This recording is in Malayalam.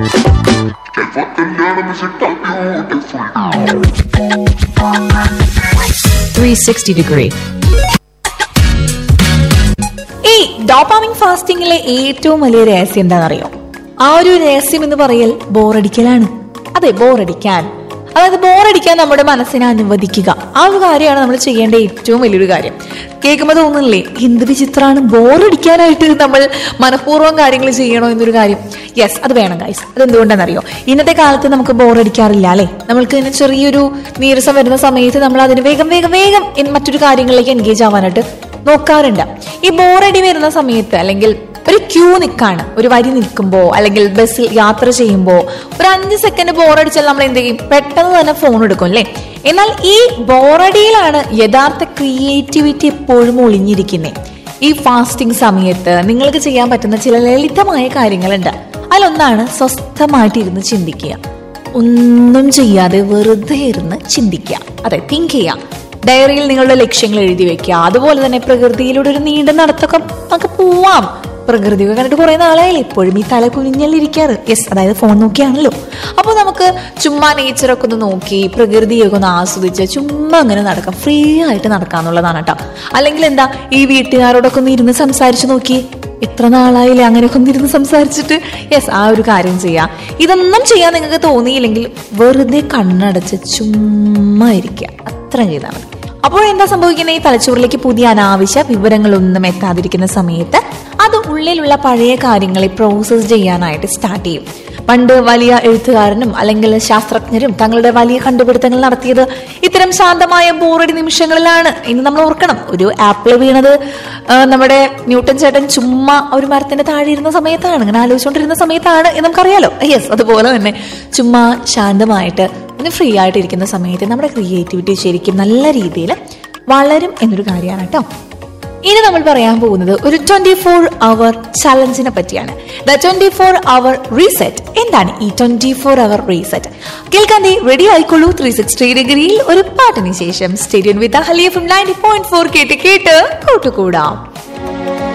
ചെലപ്പോ കല്യാണം ബ്യൂട്ടിഫുൾ 360 degree. ഈ ഡോപ്പാമിൻ ഫാസ്റ്റിംഗിലെ ഏറ്റവും വലിയ രഹസ്യം എന്താണെന്നറിയോ ആ ഒരു രഹസ്യം എന്ന് പറയൽ ബോറടിക്കലാണ് അതെ ബോറടിക്കാൻ അതായത് ബോറടിക്കാൻ നമ്മുടെ മനസ്സിനെ അനുവദിക്കുക ആ ഒരു കാര്യമാണ് നമ്മൾ ചെയ്യേണ്ട ഏറ്റവും വലിയൊരു കാര്യം കേൾക്കുമ്പോൾ തോന്നുന്നില്ലേ എന്ത് വിചിത്രമാണ് ബോറടിക്കാനായിട്ട് നമ്മൾ മനഃപൂർവ്വം കാര്യങ്ങൾ ചെയ്യണോ എന്നൊരു കാര്യം യെസ് അത് വേണം ഗൈസ് അത് എന്തുകൊണ്ടാണെന്നറിയോ ഇന്നത്തെ കാലത്ത് നമുക്ക് ബോറടിക്കാറില്ല അല്ലേ നമ്മൾക്ക് ഇങ്ങനെ ചെറിയൊരു നീരസം വരുന്ന സമയത്ത് നമ്മൾ അതിന് വേഗം വേഗം വേഗം ഇൻ മറ്റൊരു കാര്യങ്ങളിലേക്ക് എൻഗേജ് ആവാനായിട്ട് നോക്കാറുണ്ട് ഈ ബോറടി വരുന്ന സമയത്ത് അല്ലെങ്കിൽ ഒരു ക്യൂ നിൽക്കാണ് ഒരു വരി നിൽക്കുമ്പോൾ അല്ലെങ്കിൽ ബസ്സിൽ യാത്ര ചെയ്യുമ്പോൾ ഒരു അഞ്ച് സെക്കൻഡ് ബോറടിച്ചാൽ നമ്മൾ എന്ത് ചെയ്യും പെട്ടെന്ന് തന്നെ ഫോൺ എടുക്കും അല്ലേ എന്നാൽ ഈ ബോറടിയിലാണ് യഥാർത്ഥ ക്രിയേറ്റിവിറ്റി എപ്പോഴും ഒളിഞ്ഞിരിക്കുന്നത് ഈ ഫാസ്റ്റിംഗ് സമയത്ത് നിങ്ങൾക്ക് ചെയ്യാൻ പറ്റുന്ന ചില ലളിതമായ കാര്യങ്ങളുണ്ട് അതിലൊന്നാണ് സ്വസ്ഥമായിട്ട് ഇരുന്ന് ചിന്തിക്കുക ഒന്നും ചെയ്യാതെ വെറുതെ ഇരുന്ന് ചിന്തിക്കുക അതെ തിങ്ക് ചെയ്യുക ഡയറിയിൽ നിങ്ങളുടെ ലക്ഷ്യങ്ങൾ എഴുതി വെക്കുക അതുപോലെ തന്നെ പ്രകൃതിയിലൂടെ ഒരു നീണ്ട നടത്തൊക്കെ നമുക്ക് പോവാം പ്രകൃതിയൊക്കെ കണ്ടിട്ട് കുറെ നാളായാലും ഇപ്പോഴും ഈ തല കുനിഞ്ഞല്ലിരിക്കാറ് യെസ് അതായത് ഫോൺ നോക്കിയാണല്ലോ അപ്പോൾ നമുക്ക് ചുമ്മാ നേച്ചറൊക്കെ ഒന്ന് നോക്കി പ്രകൃതിയൊക്കെ ഒന്ന് ആസ്വദിച്ച് ചുമ്മാ അങ്ങനെ നടക്കാം ഫ്രീ ആയിട്ട് നടക്കാന്നുള്ളതാണ് കേട്ടോ അല്ലെങ്കിൽ എന്താ ഈ വീട്ടുകാരോടൊക്കെ ഒന്ന് ഇരുന്ന് സംസാരിച്ച് നോക്കി എത്ര നാളായില്ലേ അങ്ങനെയൊക്കെ ഒന്ന് ഇരുന്ന് സംസാരിച്ചിട്ട് യെസ് ആ ഒരു കാര്യം ചെയ്യാം ഇതൊന്നും ചെയ്യാൻ നിങ്ങൾക്ക് തോന്നിയില്ലെങ്കിൽ വെറുതെ കണ്ണടച്ച് ചുമ്മാ ഇരിക്കുക അത്ര ചെയ്താൽ മതി അപ്പോൾ എന്താ സംഭവിക്കുന്നത് ഈ തലച്ചോറിലേക്ക് പുതിയ അനാവശ്യ വിവരങ്ങളൊന്നും എത്താതിരിക്കുന്ന സമയത്ത് അത് ഉള്ളിലുള്ള പഴയ കാര്യങ്ങളെ പ്രോസസ്സ് ചെയ്യാനായിട്ട് സ്റ്റാർട്ട് ചെയ്യും പണ്ട് വലിയ എഴുത്തുകാരനും അല്ലെങ്കിൽ ശാസ്ത്രജ്ഞരും തങ്ങളുടെ വലിയ കണ്ടുപിടുത്തങ്ങൾ നടത്തിയത് ഇത്തരം ശാന്തമായ ബോറടി നിമിഷങ്ങളിലാണ് ഇന്ന് നമ്മൾ ഓർക്കണം ഒരു ആപ്പിൾ വീണത് ആ, നമ്മുടെ ന്യൂട്ടൻ ചേട്ടൻ ചുമ്മാ ഒരു മരത്തിന്റെ താഴെ ഇരുന്ന സമയത്താണ് ഇങ്ങനെ ആലോചിച്ചുകൊണ്ടിരുന്ന സമയത്താണ് എന്ന് നമുക്കറിയാലോ യെസ് അതുപോലെ തന്നെ ചുമ്മാ ശാന്തമായിട്ട് ഒന്ന് ഫ്രീ ആയിട്ട് ഇരിക്കുന്ന സമയത്ത് നമ്മുടെ ക്രിയേറ്റിവിറ്റി ശരിക്കും നല്ല രീതിയിൽ വളരും എന്നൊരു കാര്യമാണ് കേട്ടോ ഇനി നമ്മൾ പറയാൻ പോകുന്നത് ഒരു ട്വന്റി ഫോർ അവർ ചലഞ്ചിനെ പറ്റിയാണ് the twenty four hour reset എന്താണ് ഈ ട്വന്റി ഫോർ അവർ റീസെറ്റ് കേൾക്കാൻ റെഡി ആയിക്കോളൂ ത്രീ സിക്സ്റ്റി ഡിഗ്രിയിൽ ഒരു പാട്ടിന് ശേഷം സ്റ്റേഡിയം വിത്ത് ഹലിയ ഫ്രം നയൻറ്റി പോയിന്റ് ഫോർ കേട്ട് കേട്ട് കൂട്ടുകൂടാം